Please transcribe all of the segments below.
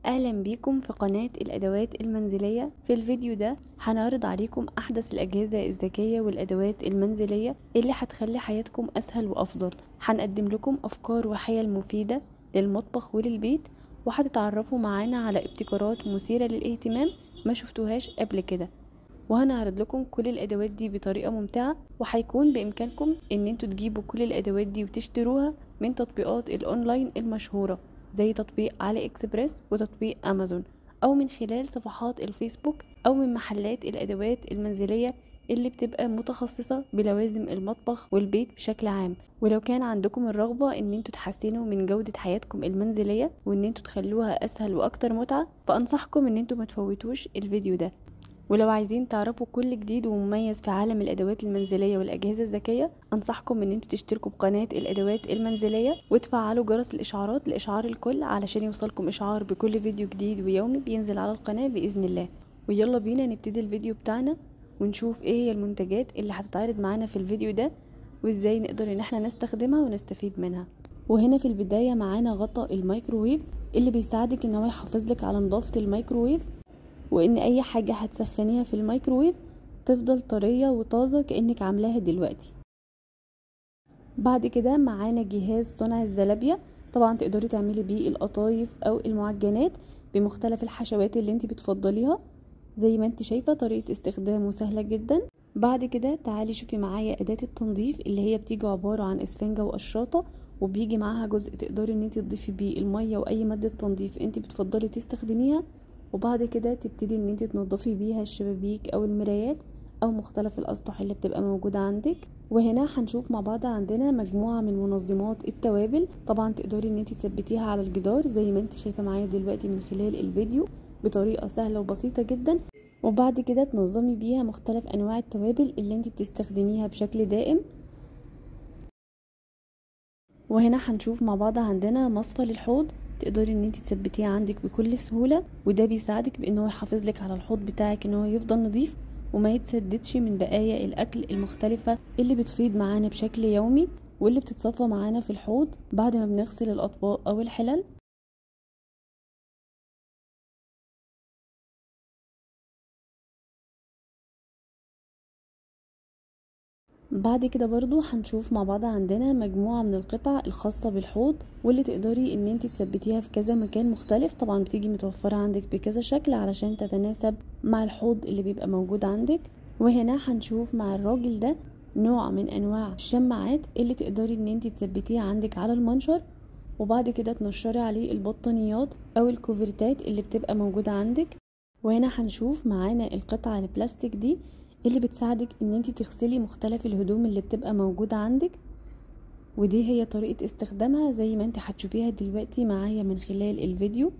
اهلا بيكم في قناة الادوات المنزلية في الفيديو ده هنعرض عليكم احدث الاجهزة الذكية والادوات المنزلية اللي هتخلي حياتكم اسهل وافضل هنقدم لكم افكار وحيل مفيدة للمطبخ وللبيت وهتتعرفوا معانا على ابتكارات مثيرة للاهتمام ما شفتوهاش قبل كده وهنعرض لكم كل الادوات دي بطريقة ممتعة وهيكون بامكانكم ان انتوا تجيبوا كل الادوات دي وتشتروها من تطبيقات الاونلاين المشهورة زي تطبيق علي اكسبريس وتطبيق امازون او من خلال صفحات الفيسبوك او من محلات الادوات المنزلية اللي بتبقى متخصصة بلوازم المطبخ والبيت بشكل عام ولو كان عندكم الرغبة ان انتوا تحسنوا من جودة حياتكم المنزلية وان انتوا تخلوها اسهل واكتر متعة فانصحكم ان انتوا ما تفوتوش الفيديو ده ولو عايزين تعرفوا كل جديد ومميز في عالم الادوات المنزليه والاجهزه الذكيه انصحكم ان انتوا تشتركوا بقناه الادوات المنزليه وتفعلوا جرس الاشعارات لاشعار الكل علشان يوصلكم اشعار بكل فيديو جديد ويومي بينزل على القناه باذن الله ويلا بينا نبتدي الفيديو بتاعنا ونشوف ايه هي المنتجات اللي هتتعرض معانا في الفيديو ده وازاي نقدر ان احنا نستخدمها ونستفيد منها وهنا في البدايه معانا غطاء الميكروويف اللي بيساعدك ان هو يحافظ لك على نظافه الميكروويف وان اي حاجة هتسخنيها في الميكروويف تفضل طرية وطازة كأنك عاملاها دلوقتي بعد كده معانا جهاز صنع الزلابية طبعا تقدري تعملي بيه القطايف او المعجنات بمختلف الحشوات اللي انت بتفضليها زي ما انت شايفة طريقة استخدامه سهلة جدا بعد كده تعالي شوفي معايا اداة التنظيف اللي هي بتيجي عبارة عن اسفنجة وقشاطة وبيجي معاها جزء تقدري ان انت تضيفي بيه المية واي مادة تنظيف انت بتفضلي تستخدميها وبعد كده تبتدي ان انت تنضفي بيها الشبابيك او المرايات او مختلف الاسطح اللي بتبقى موجودة عندك وهنا هنشوف مع بعض عندنا مجموعة من منظمات التوابل طبعا تقدري ان انت تثبتيها على الجدار زي ما انت شايفة معايا دلوقتي من خلال الفيديو بطريقة سهلة وبسيطة جدا وبعد كده تنظمي بيها مختلف انواع التوابل اللي انت بتستخدميها بشكل دائم وهنا هنشوف مع بعض عندنا مصفى للحوض تقدري ان انت تثبتيه عندك بكل سهوله وده بيساعدك بان هو يحافظ لك على الحوض بتاعك ان هو يفضل نظيف وما يتسددش من بقايا الاكل المختلفه اللي بتفيض معانا بشكل يومي واللي بتتصفى معانا في الحوض بعد ما بنغسل الاطباق او الحلل بعد كده برضو هنشوف مع بعض عندنا مجموعة من القطع الخاصة بالحوض واللي تقدري ان انت تثبتيها في كذا مكان مختلف طبعا بتيجي متوفرة عندك بكذا شكل علشان تتناسب مع الحوض اللي بيبقى موجود عندك وهنا هنشوف مع الراجل ده نوع من انواع الشماعات اللي تقدري ان انت تثبتيها عندك على المنشر وبعد كده تنشري عليه البطانيات او الكوفرتات اللي بتبقى موجودة عندك وهنا هنشوف معانا القطعة البلاستيك دي اللي بتساعدك ان انت تغسلي مختلف الهدوم اللي بتبقى موجودة عندك ودي هي طريقة استخدامها زي ما انت هتشوفيها دلوقتي معايا من خلال الفيديو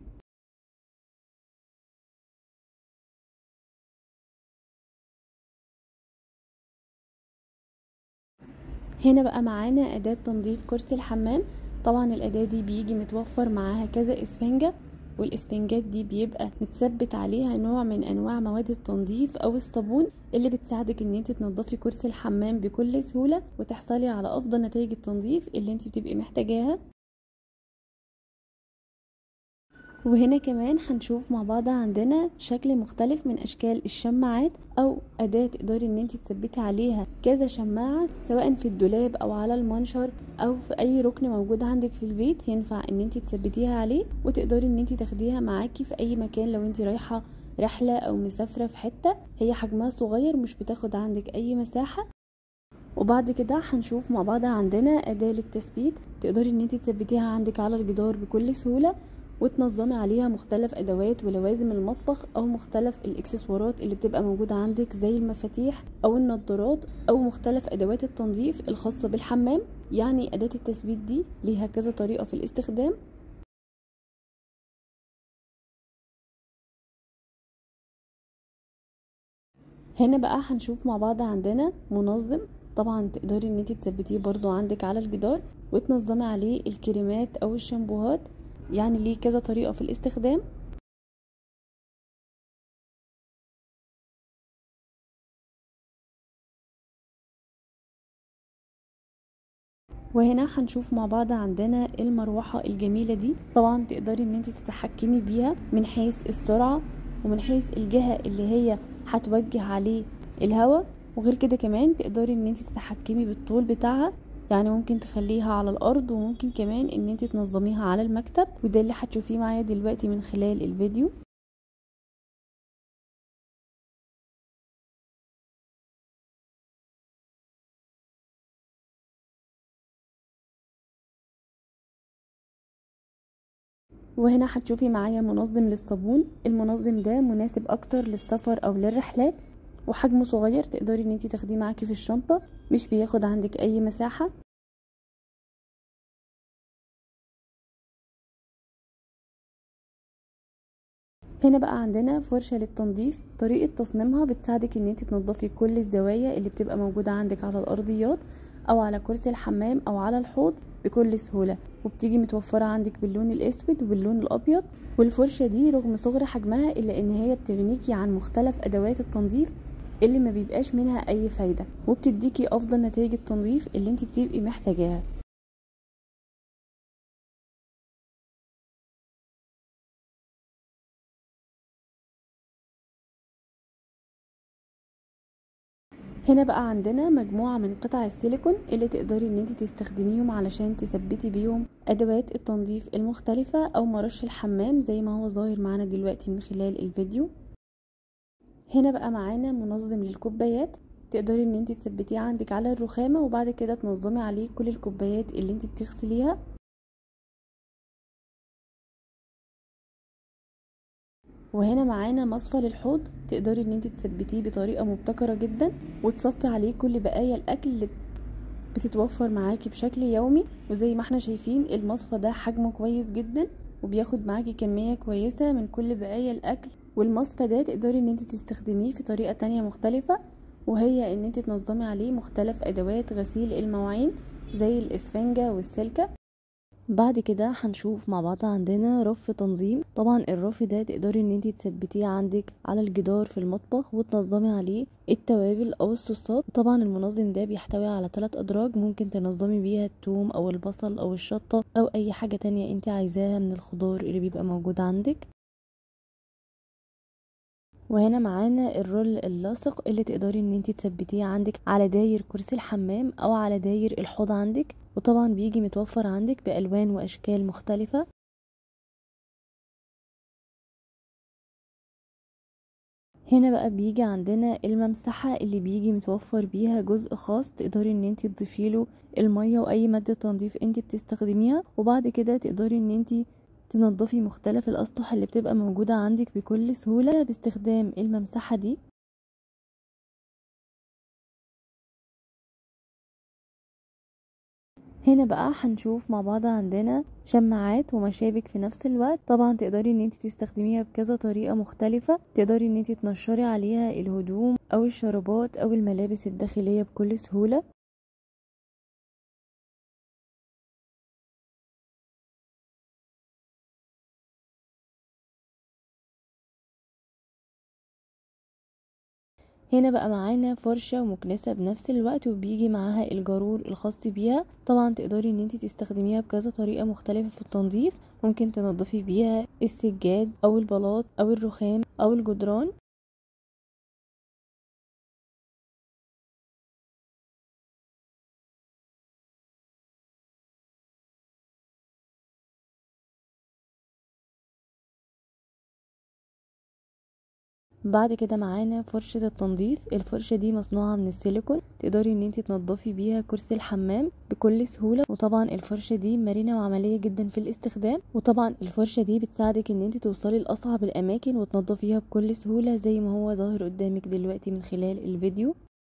هنا بقى معانا أداة تنظيف كرسي الحمام طبعا الأداة دي بيجي متوفر معاها كذا اسفنجة والاسفنجات دي بيبقى متثبت عليها نوع من انواع مواد التنظيف او الصابون اللي بتساعدك ان انت تنظفي كرسي الحمام بكل سهوله وتحصلي على افضل نتائج التنظيف اللي انت بتبقي محتاجاها وهنا كمان هنشوف مع بعض عندنا شكل مختلف من اشكال الشماعات او اداة تقدري ان انت تثبتي عليها كذا شماعة سواء في الدولاب او على المنشر او في اي ركن موجود عندك في البيت ينفع ان انت تثبتيها عليه وتقدري ان انت تاخديها معاكي في اي مكان لو انت رايحة رحلة او مسافرة في حتة هي حجمها صغير مش بتاخد عندك اي مساحة وبعد كده هنشوف مع بعض عندنا أداة للتثبيت تقدري ان انت تثبتيها عندك على الجدار بكل سهولة وتنظمي عليها مختلف ادوات ولوازم المطبخ او مختلف الاكسسوارات اللي بتبقى موجودة عندك زي المفاتيح او النضارات او مختلف ادوات التنظيف الخاصة بالحمام يعني اداة التثبيت دي ليها كذا طريقة في الاستخدام هنا بقى هنشوف مع بعض عندنا منظم طبعا تقدري ان انت تثبتيه برضو عندك على الجدار وتنظمي عليه الكريمات او الشامبوهات يعني ليه كذا طريقة في الاستخدام وهنا هنشوف مع بعض عندنا المروحة الجميلة دي طبعا تقدري ان انت تتحكمي بيها من حيث السرعة ومن حيث الجهة اللي هي هتوجه عليه الهواء وغير كده كمان تقدري ان انت تتحكمي بالطول بتاعها يعني ممكن تخليها على الارض وممكن كمان ان انت تنظميها على المكتب وده اللي هتشوفيه معايا دلوقتي من خلال الفيديو وهنا هتشوفي معايا منظم للصابون المنظم ده مناسب اكتر للسفر او للرحلات وحجمه صغير تقدري ان انتي تاخديه معاكي في الشنطة مش بياخد عندك اي مساحة هنا بقى عندنا فرشة للتنظيف طريقة تصميمها بتساعدك ان انتي تنظفي كل الزوايا اللي بتبقى موجودة عندك على الارضيات او على كرسي الحمام او على الحوض بكل سهولة وبتيجي متوفرة عندك باللون الاسود وباللون الابيض والفرشة دي رغم صغر حجمها الا ان هي بتغنيكي عن مختلف ادوات التنظيف اللي ما بيبقاش منها اي فايدة وبتديكي افضل نتائج التنظيف اللي انت بتبقي محتاجاها هنا بقى عندنا مجموعة من قطع السيليكون اللي تقدري ان انت تستخدميهم علشان تثبتي بيهم ادوات التنظيف المختلفة او مرش الحمام زي ما هو ظاهر معانا دلوقتي من خلال الفيديو هنا بقى معانا منظم للكوبايات تقدري ان انت تثبتيه عندك على الرخامة وبعد كده تنظمي عليه كل الكوبايات اللي انت بتغسليها وهنا معانا مصفى للحوض تقدري ان انت تثبتيه بطريقة مبتكرة جدا وتصفي عليه كل بقايا الاكل اللي بتتوفر معاكي بشكل يومي وزي ما احنا شايفين المصفى ده حجمه كويس جدا وبياخد معاكي كمية كويسة من كل بقايا الاكل والمصفى ده تقدري ان انت تستخدميه في طريقة تانية مختلفة وهي ان انت تنظمي عليه مختلف ادوات غسيل المواعين زي الاسفنجة والسلكة بعد كده هنشوف مع بعض عندنا رف تنظيم طبعا الرف ده تقدري ان انت تثبتيه عندك على الجدار في المطبخ وتنظمي عليه التوابل او الصوصات طبعا المنظم ده بيحتوي على ثلاث ادراج ممكن تنظمي بيها الثوم او البصل او الشطة او اي حاجة تانية انت عايزاها من الخضار اللي بيبقى موجود عندك وهنا معانا الرول اللاصق اللي تقدري ان انت تثبتيه عندك على داير كرسي الحمام او على داير الحوض عندك وطبعا بيجي متوفر عندك بألوان وأشكال مختلفة هنا بقى بيجي عندنا الممسحة اللي بيجي متوفر بيها جزء خاص تقدري ان انت تضيفيله المية واي مادة تنظيف انت بتستخدميها وبعد كده تقدري ان انت تنظفي مختلف الاسطح اللي بتبقى موجودة عندك بكل سهولة باستخدام الممسحة دي هنا بقى هنشوف مع بعض عندنا شماعات ومشابك في نفس الوقت طبعا تقدري ان انت تستخدميها بكذا طريقة مختلفة تقدري ان انت تنشري عليها الهدوم او الشرابات او الملابس الداخلية بكل سهولة هنا بقى معانا فرشة ومكنسة بنفس الوقت وبيجي معاها الجارور الخاص بيها طبعا تقدري ان انت تستخدميها بكذا طريقة مختلفة في التنظيف ممكن تنظفي بيها السجاد او البلاط او الرخام او الجدران بعد كده معانا فرشة التنظيف الفرشة دي مصنوعة من السيليكون تقدري ان انت تنضفي بيها كرسي الحمام بكل سهولة وطبعا الفرشة دي مرنة وعملية جدا في الاستخدام وطبعا الفرشة دي بتساعدك ان انت توصلي لاصعب الاماكن وتنضفيها بكل سهولة زي ما هو ظاهر قدامك دلوقتي من خلال الفيديو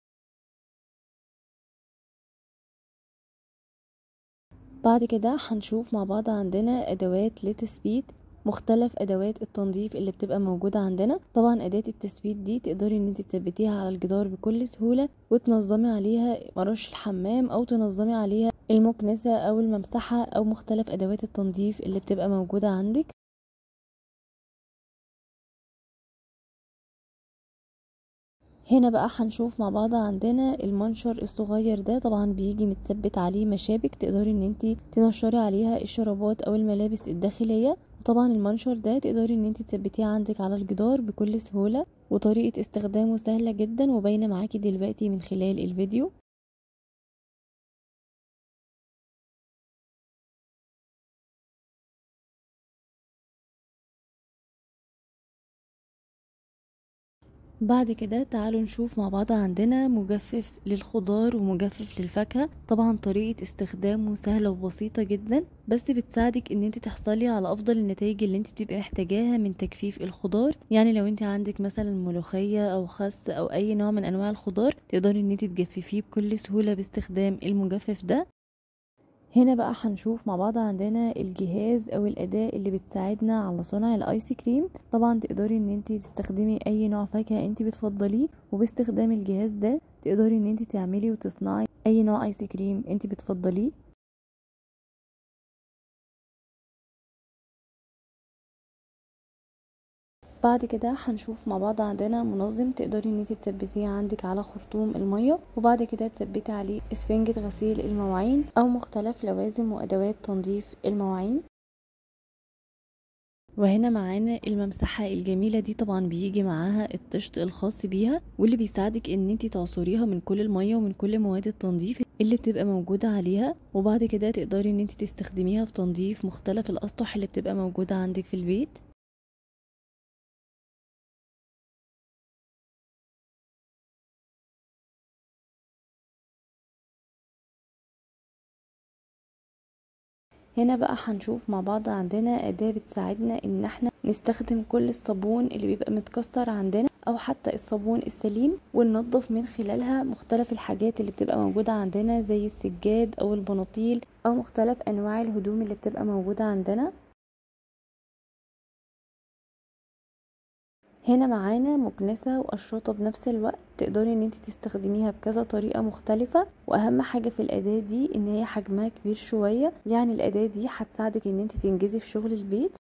بعد كده هنشوف مع بعض عندنا ادوات لتثبيت مختلف ادوات التنظيف اللي بتبقى موجودة عندنا طبعا اداة التثبيت دي تقدري ان انت تثبتيها على الجدار بكل سهولة وتنظمي عليها مرش الحمام او تنظمي عليها المكنسة او الممسحة او مختلف ادوات التنظيف اللي بتبقى موجودة عندك هنا بقى هنشوف مع بعض عندنا المنشر الصغير ده طبعا بيجي متثبت عليه مشابك تقدري ان انت تنشري عليها الشرابات او الملابس الداخليه وطبعا المنشر ده تقدري ان انت تثبتيه عندك على الجدار بكل سهوله وطريقه استخدامه سهله جدا وباينه معاكي دلوقتي من خلال الفيديو بعد كده تعالوا نشوف مع بعض عندنا مجفف للخضار ومجفف للفاكهة طبعا طريقة استخدامه سهلة وبسيطة جدا بس بتساعدك ان انت تحصلي على افضل النتائج اللي انت بتبقي محتاجاها من تجفيف الخضار يعني لو انت عندك مثلا ملوخية او خس او اي نوع من انواع الخضار تقدري ان انت تجففيه بكل سهولة باستخدام المجفف ده هنا بقى هنشوف مع بعض عندنا الجهاز او الاداة اللي بتساعدنا على صنع الايس كريم طبعا تقدري ان انت تستخدمي اي نوع فاكهة انت بتفضليه وباستخدام الجهاز ده تقدري ان انت تعملي وتصنعي اي نوع ايس كريم انت بتفضليه بعد كده هنشوف مع بعض عندنا منظم تقدري ان انت تثبتيه عندك على خرطوم الميه وبعد كده تثبتي عليه اسفنجة غسيل المواعين او مختلف لوازم وادوات تنظيف المواعين وهنا معانا الممسحة الجميلة دي طبعا بيجي معاها الطشت الخاص بيها واللي بيساعدك ان انت تعصريها من كل المية ومن كل مواد التنظيف اللي بتبقى موجودة عليها وبعد كده تقدري ان انت تستخدميها في تنظيف مختلف الاسطح اللي بتبقى موجودة عندك في البيت هنا بقى هنشوف مع بعض عندنا أداة بتساعدنا ان احنا نستخدم كل الصابون اللي بيبقى متكسر عندنا او حتى الصابون السليم وننظف من خلالها مختلف الحاجات اللي بتبقى موجودة عندنا زي السجاد او البناطيل او مختلف انواع الهدوم اللي بتبقى موجودة عندنا هنا معانا مكنسة وقشرطة بنفس الوقت تقدري ان انت تستخدميها بكذا طريقة مختلفة واهم حاجة في الاداة دي ان هي حجمها كبير شوية يعني الاداة دي هتساعدك ان انت تنجزي في شغل البيت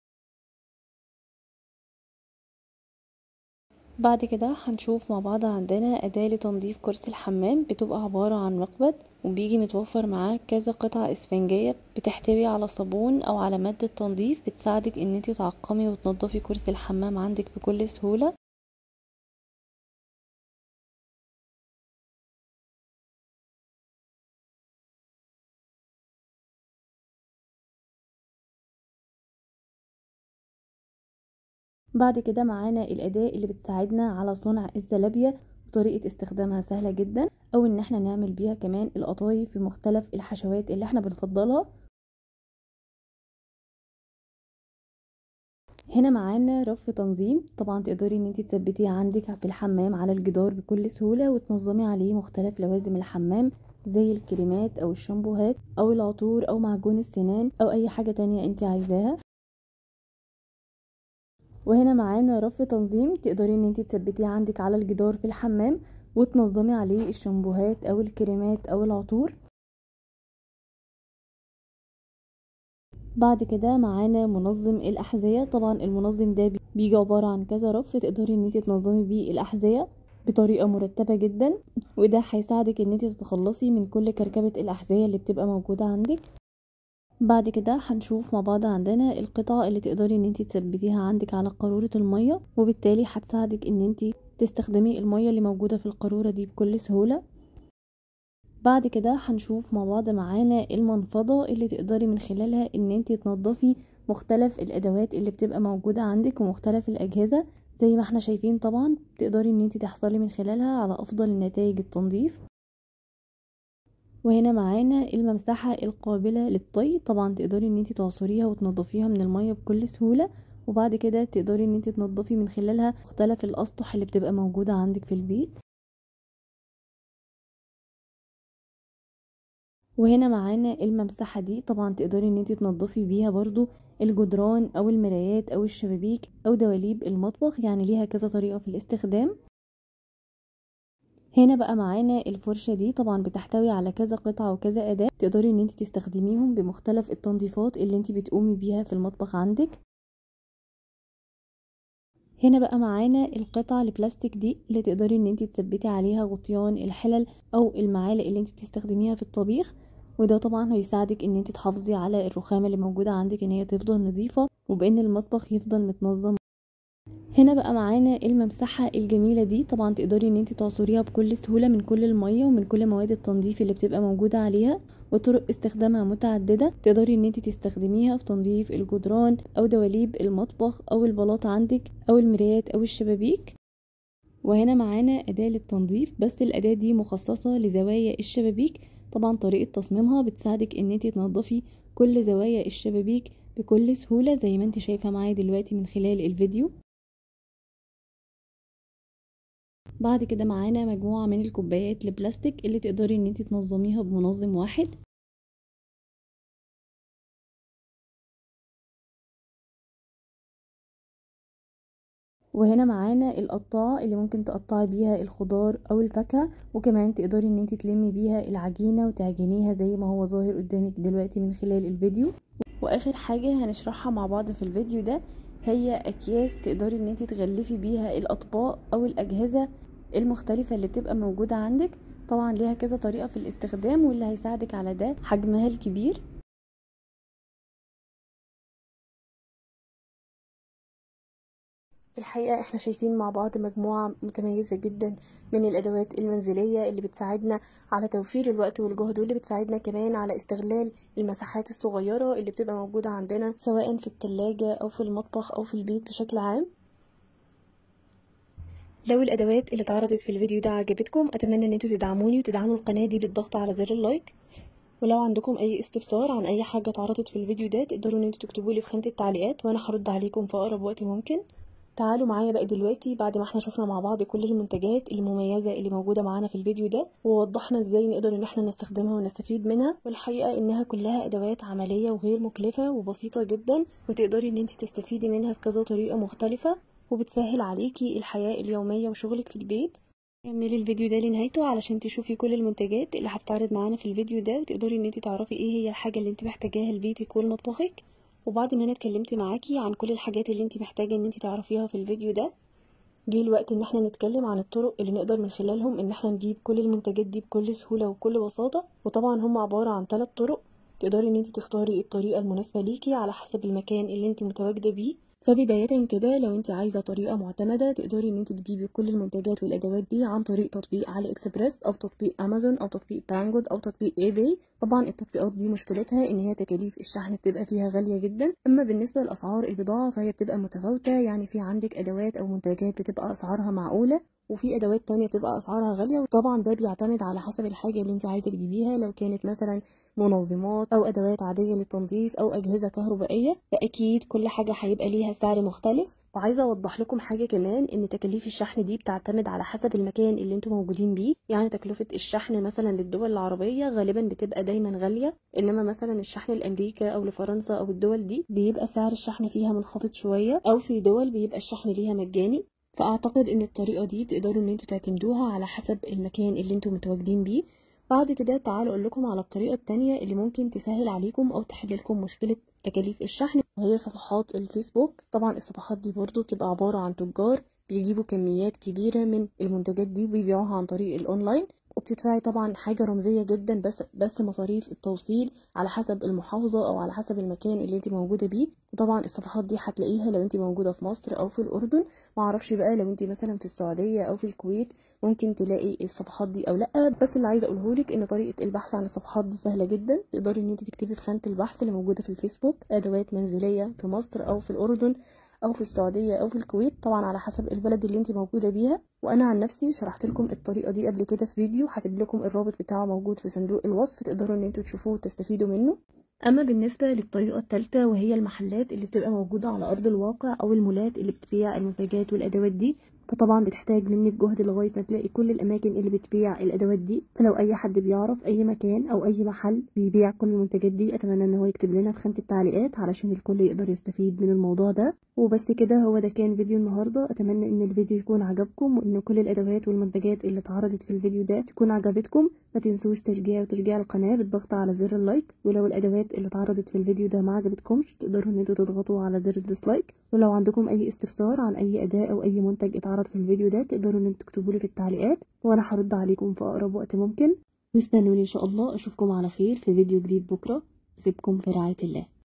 بعد كده هنشوف مع بعض عندنا أداة لتنظيف كرسي الحمام بتبقى عبارة عن مقبض وبيجي متوفر معاه كذا قطعة اسفنجية بتحتوي على صابون او على مادة تنظيف بتساعدك ان انت تعقمي وتنضفي كرسي الحمام عندك بكل سهولة بعد كده معانا الأداة اللي بتساعدنا على صنع الزلابية بطريقة استخدامها سهلة جدا او ان احنا نعمل بيها كمان القطايف في مختلف الحشوات اللي احنا بنفضلها هنا معانا رف تنظيم طبعا تقدري ان انت تثبتيه عندك في الحمام على الجدار بكل سهولة وتنظمي عليه مختلف لوازم الحمام زي الكريمات او الشامبوهات او العطور او معجون السنان او اي حاجة تانية انت عايزاها وهنا معانا رف تنظيم تقدري ان انت تثبتيه عندك على الجدار في الحمام وتنظمي عليه الشامبوهات او الكريمات او العطور بعد كده معانا منظم الاحذيه طبعا المنظم ده بيجي عباره عن كذا رف تقدري ان انت تنظمي بيه الاحذيه بطريقه مرتبه جدا وده هيساعدك ان انت تتخلصي من كل كركبه الاحذيه اللي بتبقى موجوده عندك بعد كده هنشوف مع بعض عندنا القطعة اللي تقدري ان انت تثبتيها عندك على قارورة المية وبالتالي هتساعدك ان انت تستخدمي المية اللي موجودة في القارورة دي بكل سهولة بعد كده هنشوف مع بعض معانا المنفضة اللي تقدري من خلالها ان انت تنظفي مختلف الادوات اللي بتبقى موجودة عندك ومختلف الاجهزة زي ما احنا شايفين طبعا تقدري ان انت تحصلي من خلالها على افضل نتائج التنظيف وهنا معانا الممسحة القابلة للطي طبعا تقدري ان انت تعصريها وتنضفيها من المية بكل سهولة وبعد كده تقدري ان انت تنضفي من خلالها مختلف الاسطح اللي بتبقى موجودة عندك في البيت وهنا معانا الممسحة دي طبعا تقدري ان انت تنضفي بيها برضو الجدران او المرايات او الشبابيك او دواليب المطبخ يعني ليها كذا طريقة في الاستخدام هنا بقى معانا الفرشة دي طبعا بتحتوي على كذا قطعة وكذا أداة تقدري ان انت تستخدميهم بمختلف التنظيفات اللي انت بتقومي بيها في المطبخ عندك هنا بقى معانا القطع البلاستيك دي اللي تقدري ان انت تثبتي عليها غطيان الحلل او المعالق اللي انت بتستخدميها في الطبيخ وده طبعا هيساعدك ان انت تحافظي على الرخامه اللي موجوده عندك ان هي تفضل نظيفه وبان المطبخ يفضل متنظم هنا بقى معانا الممسحة الجميلة دي طبعا تقدري ان انت تعصريها بكل سهولة من كل المية ومن كل مواد التنظيف اللي بتبقى موجودة عليها وطرق استخدامها متعددة تقدري ان انت تستخدميها في تنظيف الجدران او دواليب المطبخ او البلاط عندك او المرايات او الشبابيك وهنا معانا أداة للتنظيف بس الأداة دي مخصصة لزوايا الشبابيك طبعا طريقة تصميمها بتساعدك ان انت تنظفي كل زوايا الشبابيك بكل سهولة زي ما انت شايفة معايا دلوقتي من خلال الفيديو بعد كده معانا مجموعة من الكوبايات البلاستيك اللي تقدري ان انت تنظميها بمنظم واحد وهنا معانا القطاعة اللي ممكن تقطعي بيها الخضار او الفاكهة وكمان تقدري ان انت تلمي بيها العجينة وتعجنيها زي ما هو ظاهر قدامك دلوقتي من خلال الفيديو واخر حاجة هنشرحها مع بعض في الفيديو ده هي اكياس تقدري ان انت تغلفي بيها الاطباق او الاجهزة المختلفة اللي بتبقى موجودة عندك طبعا ليها كذا طريقة في الاستخدام واللي هيساعدك على ده حجمها الكبير الحقيقة احنا شايفين مع بعض مجموعة متميزة جدا من الأدوات المنزلية اللي بتساعدنا على توفير الوقت والجهد واللي بتساعدنا كمان على استغلال المساحات الصغيرة اللي بتبقى موجودة عندنا سواء في التلاجة أو في المطبخ أو في البيت بشكل عام لو الادوات اللي اتعرضت في الفيديو ده عجبتكم اتمنى ان انتوا تدعموني وتدعموا القناه دي بالضغط على زر اللايك ولو عندكم اي استفسار عن اي حاجه اتعرضت في الفيديو ده تقدروا ان انتوا تكتبوا لي في خانه التعليقات وانا هرد عليكم في اقرب وقت ممكن تعالوا معايا بقى دلوقتي بعد ما احنا شفنا مع بعض كل المنتجات المميزة اللي موجودة معانا في الفيديو ده ووضحنا ازاي نقدر ان احنا نستخدمها ونستفيد منها والحقيقة انها كلها ادوات عملية وغير مكلفة وبسيطة جدا وتقدري ان انت تستفيدي منها بكذا طريقة مختلفة وبتسهل عليكي الحياة اليومية وشغلك في البيت كملي الفيديو ده لنهايته علشان تشوفي كل المنتجات اللي هتتعرض معانا في الفيديو ده وتقدري ان انت تعرفي ايه هي الحاجة اللي انت محتاجاها لبيتك ولمطبخك وبعد ما انا اتكلمت معاكي عن كل الحاجات اللي انت محتاجة ان انت تعرفيها في الفيديو ده جه الوقت ان احنا نتكلم عن الطرق اللي نقدر من خلالهم ان احنا نجيب كل المنتجات دي بكل سهولة وبكل بساطة وطبعا هم عبارة عن ثلاث طرق تقدري ان انت تختاري الطريقة المناسبة ليكي على حسب المكان اللي انت متواجدة بيه فبداية كده لو انت عايزة طريقة معتمدة تقدري ان انت تجيبي كل المنتجات والادوات دي عن طريق تطبيق علي اكسبريس او تطبيق امازون او تطبيق بانجود او تطبيق اي باي طبعا التطبيقات دي مشكلتها ان هي تكاليف الشحن بتبقى فيها غالية جدا اما بالنسبة لاسعار البضاعة فهي بتبقى متفاوتة يعني في عندك ادوات او منتجات بتبقى اسعارها معقولة وفي ادوات تانية بتبقى اسعارها غالية وطبعا ده بيعتمد على حسب الحاجة اللي انت عايزة تجيبيها لو كانت مثلا منظمات او ادوات عادية للتنظيف او اجهزة كهربائية فاكيد كل حاجة هيبقى ليها سعر مختلف وعايزة اوضح لكم حاجة كمان ان تكاليف الشحن دي بتعتمد على حسب المكان اللي انتم موجودين بيه يعني تكلفة الشحن مثلا للدول العربية غالبا بتبقى دايما غالية انما مثلا الشحن لامريكا او لفرنسا او الدول دي بيبقى سعر الشحن فيها منخفض شوية او في دول بيبقى الشحن ليها مجاني فاعتقد ان الطريقة دي تقدروا ان انتوا تعتمدوها على حسب المكان اللي انتوا متواجدين بيه بعد كده تعالوا اقول لكم على الطريقة التانية اللي ممكن تسهل عليكم او تحل لكم مشكلة تكاليف الشحن وهي صفحات الفيسبوك طبعا الصفحات دي برضو بتبقى عبارة عن تجار بيجيبوا كميات كبيرة من المنتجات دي وبيبيعوها عن طريق الاونلاين وبتدفعي طبعا حاجة رمزية جدا بس بس مصاريف التوصيل على حسب المحافظة او على حسب المكان اللي انت موجودة بيه وطبعا الصفحات دي هتلاقيها لو انت موجودة في مصر او في الاردن معرفش بقى لو انت مثلا في السعودية او في الكويت ممكن تلاقي الصفحات دي او لا بس اللي عايزه اقوله لك ان طريقه البحث عن الصفحات دي سهله جدا تقدري ان انت تكتبي في خانه البحث اللي موجوده في الفيسبوك ادوات منزليه في مصر او في الاردن او في السعوديه او في الكويت طبعا على حسب البلد اللي انت موجوده بيها وانا عن نفسي شرحت لكم الطريقه دي قبل كده في فيديو هسيب لكم الرابط بتاعه موجود في صندوق الوصف تقدروا ان انتوا تشوفوه وتستفيدوا منه اما بالنسبه للطريقه الثالثه وهي المحلات اللي بتبقى موجوده على ارض الواقع او المولات اللي بتبيع المنتجات والادوات دي فطبعا بتحتاج منك جهد لغايه ما تلاقي كل الاماكن اللي بتبيع الادوات دي فلو اي حد بيعرف اي مكان او اي محل بيبيع كل المنتجات دي اتمنى ان هو يكتب لنا في خانه التعليقات علشان الكل يقدر يستفيد من الموضوع ده وبس كده هو ده كان فيديو النهارده اتمنى ان الفيديو يكون عجبكم وان كل الادوات والمنتجات اللي اتعرضت في الفيديو ده تكون عجبتكم ما تنسوش تشجيع وتشجيع القناه بالضغط على زر اللايك ولو الادوات اللي اتعرضت في الفيديو ده ما عجبتكمش تقدروا ان انتوا تضغطوا على زر الديسلايك ولو عندكم اي استفسار عن اي اداه او اي منتج اتعرض في الفيديو ده تقدروا ان انتوا تكتبوا لي في التعليقات وانا هرد عليكم في اقرب وقت ممكن واستنوني ان شاء الله اشوفكم على خير في فيديو جديد بكره اسيبكم في رعايه الله